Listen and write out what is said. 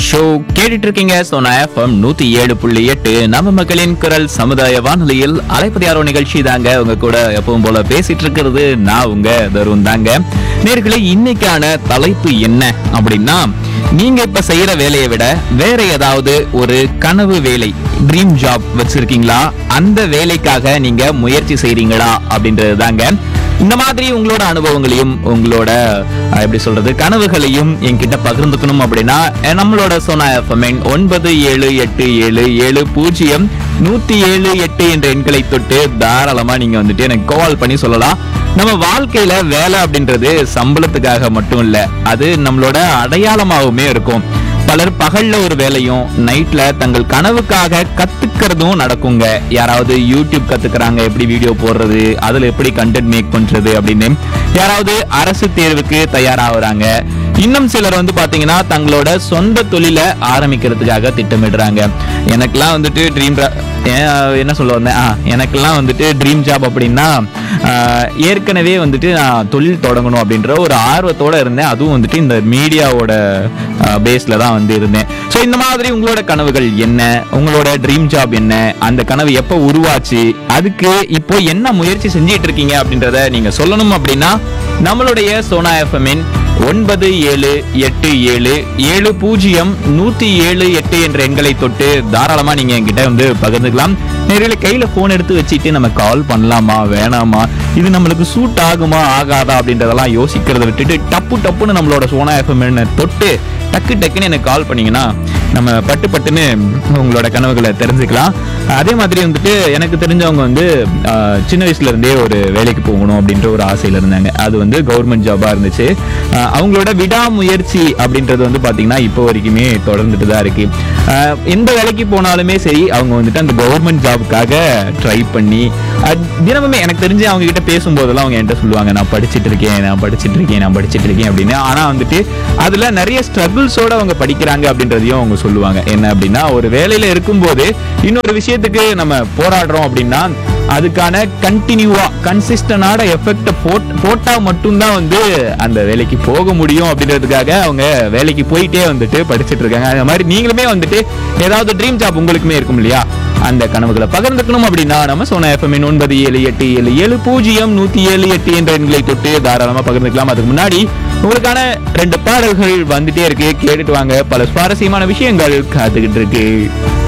show கேட்டுட்டு இருக்கீங்க Sona FM நூத்தி ஏழு புள்ளி எட்டு நம்ம மக்களின் குரல் சமுதாய வானொலியில் அலைப்பதியாரோ நிகழ்ச்சி தாங்க உங்க கூட எப்பவும் போல பேசிட்டு இருக்கிறது நான் உங்க தருண் தாங்க நேர்களே இன்னைக்கான தலைப்பு என்ன அப்படின்னா நீங்க இப்ப செய்யற வேலையை விட வேற ஏதாவது ஒரு கனவு வேலை ட்ரீம் ஜாப் வச்சிருக்கீங்களா அந்த வேலைக்காக நீங்க முயற்சி செய்றீங்களா அப்படின்றது தாங்க இந்த மாதிரி உங்களோட அனுபவங்களையும் உங்களோட அஹ், எப்படி சொல்றது கனவுகளையும் என்கிட்ட பகிர்ந்துக்கணும் அப்படின்னா அஹ், நம்மளோட சோனா எஃப்எம் ஒன்பது ஏழு எட்டு ஏழு ஏழு பூஜ்ஜியம் நூத்தி ஏழு எட்டு என்ற எண்களை தொட்டு தாராளமா நீங்க வந்துட்டு எனக்கு கால் பண்ணி சொல்லலாம் நம்ம வாழ்க்கையில வேலை அப்படின்றது சம்பளத்துக்காக மட்டும் இல்ல அது நம்மளோட அடையாளமாகவுமே இருக்கும் பலர் பகல்ல ஒரு வேலையும் நைட்ல தங்கள் கனவுக்காக கத்துக்கிறதும் நடக்குங்க யாராவது யூடியூப் கத்துக்கிறாங்க எப்படி வீடியோ போடுறது அதுல எப்படி கண்டென்ட் மேக் பண்றது அப்படின்னு யாராவது அரசு தேர்வுக்கு தயாராகுறாங்க இன்னும் சிலர் வந்து பாத்தீங்கன்னா தங்களோட சொந்த தொழிலை ஆரம்பிக்கிறதுக்காக திட்டமிடுறாங்க எனக்கெல்லாம் வந்துட்டு ட்ரீம் என்ன சொல்ல வந்தேன் ஆ, எனக்கெல்லாம் வந்துட்டு ட்ரீம் ஜாப் அப்படின்னா ஆ, ஏற்கனவே வந்துட்டு நான் தொழில் தொடங்கணும் அப்படின்ற ஒரு ஆர்வத்தோட இருந்தேன் அதுவும் வந்துட்டு இந்த மீடியாவோட பேஸ்ல தான் வந்து இருந்தேன் ஸோ இந்த மாதிரி உங்களோட கனவுகள் என்ன உங்களோட ட்ரீம் ஜாப் என்ன அந்த கனவு எப்போ உருவாச்சு அதுக்கு இப்போ என்ன முயற்சி செஞ்சிட்டு இருக்கீங்க அப்படின்றத நீங்க சொல்லணும் அப்படின்னா நம்மளுடைய சோனா எஃப்எம்மின் ஒன்பது ஏழு எட்டு ஏழு ஏழு பூஜ்ஜியம் நூத்தி ஏழு எட்டு என்ற எண்களை தொட்டு தாராளமா நீங்க என்கிட்ட வந்து பகிர்ந்துக்கலாம் நேரில் கையில போன் எடுத்து வச்சுட்டு நம்ம கால் பண்ணலாமா வேணாமா இது நம்மளுக்கு சூட் ஆகுமா ஆகாதா அப்படின்றதெல்லாம் யோசிக்கிறத விட்டுட்டு டப்பு டப்புன்னு நம்மளோட சோனா எஃப்எம் தொட்டு டக்கு டக்குன்னு எனக்கு கால் பண்ணீங்கன்னா நம்ம பட்டு பட்டுன்னு உங்களோட கனவுகளை தெரிஞ்சுக்கலாம் அதே மாதிரி வந்துட்டு எனக்கு தெரிஞ்சவங்க வந்து ஆஹ், சின்ன வயசுல இருந்தே ஒரு வேலைக்கு போகணும் அப்படின்ற ஒரு ஆசையில இருந்தாங்க அது வந்து கவர்மெண்ட் ஜாபா இருந்துச்சு ஆஹ், அவங்களோட விடாமுயற்சி அப்படின்றது வந்து பாத்தீங்கன்னா இப்போ வரைக்குமே தொடர்ந்துட்டு தான் இருக்கு ஆஹ், எந்த வேலைக்கு போனாலுமே சரி அவங்க வந்துட்டு அந்த கவர்மெண்ட் ஜாபுக்காக ட்ரை பண்ணி அஹ், தினமுமே எனக்கு தெரிஞ்சு அவங்க கிட்ட பேசும்போதெல்லாம் அவங்க என்கிட்ட சொல்லுவாங்க நான் படிச்சிட்டு இருக்கேன் நான் படிச்சிட்டு இருக்கேன் நான் படிச்சிட்டு இருக்கேன் அப்படின்னு ஆனா வந்துட்டு அதுல நிறைய ஸ்ட்ரகிள்ஸோட அவங்க படிக்கிறாங்க அப்படின்றதையும் அவங்க சொல்லுவாங்க என்ன அப்படின்னா ஒரு வேலையில இருக்கும்போது இன்னொரு விஷயத்துக்கு நம்ம போராடுறோம் அப்படின்னா அதுக்கான கண்டினியூவா கன்சிஸ்டனான எஃபெக்ட் போட்டா மட்டும்தான் வந்து அந்த வேலைக்கு போக முடியும் அப்படின்றதுக்காக அவங்க வேலைக்கு போயிட்டே வந்துட்டு படிச்சிட்டு இருக்காங்க அந்த மாதிரி நீங்களுமே வந்துட்டு ஏதாவது ட்ரீம் ஜாப் உங்களுக்குமே இருக்கும் இல்லையா அந்த கனவுகளை பகிர்ந்துக்கணும் அப்படின்னா நம்ம சோனா எஃப்எம் ஒன்பது ஏழு எட்டு ஏழு ஏழு பூஜ்ஜியம் நூத்தி ஏழு எட்டு என்ற எண்களை தொட்டு தாராளமா பகிர்ந்துக்கலாம் அதுக்கு முன்னாடி உங்களுக்கான ரெண்டு பாடல்கள் வந்துட்டே இருக்கு கேட்டுட்டு வாங்க பல சுவாரஸ்யமான விஷயங்கள் காத்துக்கிட்டு இருக்கு